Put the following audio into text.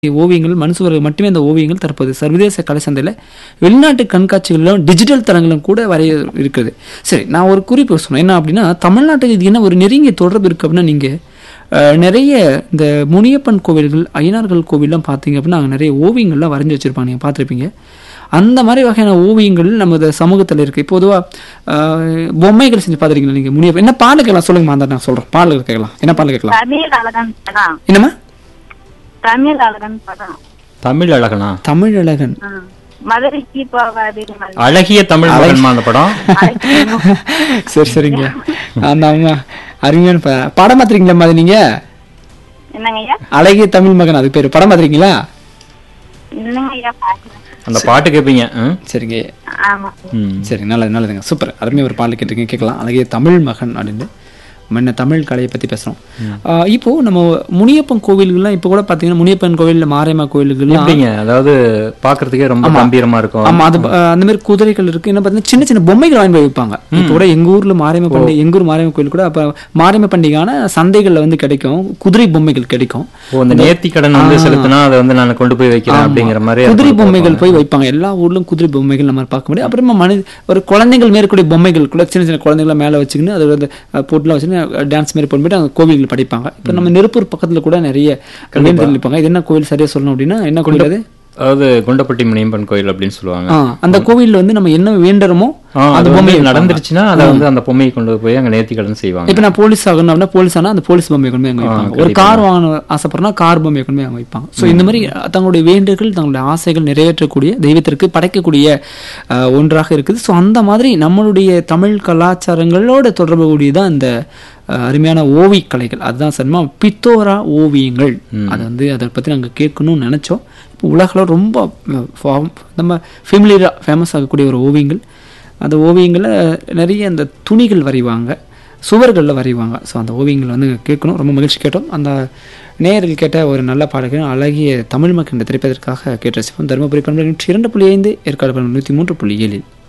ஓவியங்கள் மனுசுவர்கள் மட்டுமே அந்த ஓவியங்கள் தற்போது சர்வதேச கலை சந்தையில் வெளிநாட்டு கண்காட்சிகளிலும் டிஜிட்டல் தரங்களும் கூட வரைய இருக்குது சரி நான் ஒரு குறிப்பு சொன்னேன் என்ன அப்படின்னா தமிழ்நாட்டுக்கு இது என்ன ஒரு நெருங்கிய தொடர்பு இருக்குது அப்படின்னா நீங்கள் நிறைய இந்த முனியப்பன் கோவில்கள் ஐயனார்கள் கோவில்லாம் பார்த்தீங்க அப்படின்னா அங்கே நிறைய ஓவியங்கள்லாம் வரைஞ்சி வச்சுருப்பாங்க நீங்கள் பார்த்துருப்பீங்க அந்த மாதிரி வகையான ஓவியங்கள் நமது சமூகத்தில் இருக்குது பொதுவாக பொம்மைகள் செஞ்சு பார்த்துருக்கீங்களா நீங்கள் முனியப்பன் என்ன பாடல் கேட்கலாம் சொல்லுங்கம்மா அந்த நான் சொல்கிறேன் பாடல் கேட்கலாம் என்ன பாடல் கேட்கலாம் தமிழ் அழகன் படம் என்னம்மா தமிழ் அழகன் படம் தமிழ் அழகனா தமிழழகன் ஆ. மதுரைக்கு போகாது மதுரை. அழகிய தமிழ் மகன்மா அந்த படம் சரி சரிங்க அந்த அம்மா அருமையான ப- படம் பார்த்துருக்கீங்களா அது நீங்க என்னங்க ஐயா அழகிய தமிழ் மகன் அது பேர் படம் பார்த்துருக்கீங்களா இல்லைங்க ஐயா பாக்கல அந்த பாட்டு கேட்பீங்க ம்? சரிங்க ஆமா ம். சரி நல்லது நல்லதுங்க சூப்பர் அருமையாக ஒரு பாடல் கேட்டிருக்கீங்க கேட்கலாம் அழகிய தமிழ் மகன் அப்படின்னு முன்ன தமிழ் கலையை பற்றி பேசுகிறோம் இப்போ நம்ம முனியப்பன் கோவில்கள்லாம் இப்போ கூட பார்த்தீங்கன்னா முனியப்பன் கோவில் மாரியம்மா கோவில்கள்லாம் எப்படிங்க அதாவது பாக்குறதுக்கே ரொம்ப கம்பீரமா இருக்கும் ஆமா அது அஹ், அந்த மாதிரி குதிரைகள் இருக்கு என்ன பார்த்தீங்கன்னா சின்ன சின்ன பொம்மைகள் வாங்கி போய் வைப்பாங்க இப்போ கூட எங்க ஊர்ல மாரியம்ம பண்டிகை எங்க ஊர் மாரியம்ம கோயில் கூட அப்ப மாரியம்ம பண்டிகையான சந்தைகள்ல வந்து கிடைக்கும் குதிரை பொம்மைகள் கிடைக்கும் ஓ அந்த நேர்த்தி கடன் வந்து செலுத்தினா அதை வந்து நான் கொண்டு போய் வைக்கிறேன் அப்படிங்கிற மாதிரி அது குதிரை போட்டு பொம்மைகள் வைப்பாங்க. போய் வைப்பாங்க எல்லா ஊர்லயும் குதிரை பொம்மைகள் நம்ம பார்க்க முடியும் அப்புறமா மனித ஒரு குழந்தைகள் மேற்கூடிய பொம்மைகள் கூட சின்ன சின்ன குழந்தைகளை மேல வச்சுக்கின்னு அதோட அந்த அஹ், போட்டுலாம் வச்சுன்னு டான்ஸ் மாதிரி பண்ணிட்டு அங்க கோவில்கள் படிப்பாங்க இப்போ நம்ம நெருப்பூர் பக்கத்துல கூட நிறைய வேண்டுதல் இருப்பாங்க இது என்ன கோவில் சரியா சொல்லணும் அப்படின்னா என்ன கோவில் அது அதாவது குண்டப்பட்டி முனியப்பன் கோயில் அப்படின்னு சொல்லுவாங்க ஆ, அந்த கோவில்ல வந்து நம்ம என்ன வேண்டுறோமோ ஆ, அந்த அது வந்து பொம்மையை நடந்துருச்சுன்னா அதை வந்து அந்த பொம்மையை கொண்டு போய் அங்க நேர்த்தி கடன் செய்வாங்க இப்ப நான் போலீஸ் ஆகணும் அப்படின்னா போலீஸ் ஆனா அந்த போலீஸ் பொம்மையை கொண்டு போய் அங்க வைப்பாங்க ஒரு கார் வாங்கணும் ஆசைப்படுறா கார் பொம்மையை கொண்டு போய் அங்க வைப்பாங்க சோ இந்த மாதிரி தங்களுடைய வேண்டுகள் தங்களுடைய ஆசைகள் நிறைவேற்றக்கூடிய தெய்வத்திற்கு படைக்கக்கூடிய அஹ், ஒன்றாக இருக்குது சோ அந்த மாதிரி நம்மளுடைய தமிழ் கலாச்சாரங்களோட தொடர்பு கூடியதான் இந்த அஹ், அருமையான ஓவியக்கலைகள் அதுதான் சரிமா பித்தோரா ஓவியங்கள் அது வந்து அதை பத்தி நாங்க கேட்கணும்னு நினைச்சோம் இப்போ உலகில் ரொம்ப அஹ், fam- நம்ம ஃபெமிலியரா ஃபேமஸ் ஆகக்கூடிய ஒரு ஓவியங்கள் அந்த ஓவியங்களை நிறைய அந்த துணிகள் வரைவாங்க சுவர்களில் வரைவாங்க ஸோ அந்த ஓவியங்கள் வந்து கேட்கணும் ரொம்ப மகிழ்ச்சி கேட்டோம் அந்த நேயர்கள் கேட்ட ஒரு நல்ல பாடல்கள் அழகிய தமிழ் மக்கள் இந்த திரைப்பதற்காக கேட்டு ரசிப்போம் தருமபுரி பண்பு இரண்டு புள்ளி ஐந்து ஏற்காடு பண்பு நூற்றி மூன்று புள்ளி ஏழில்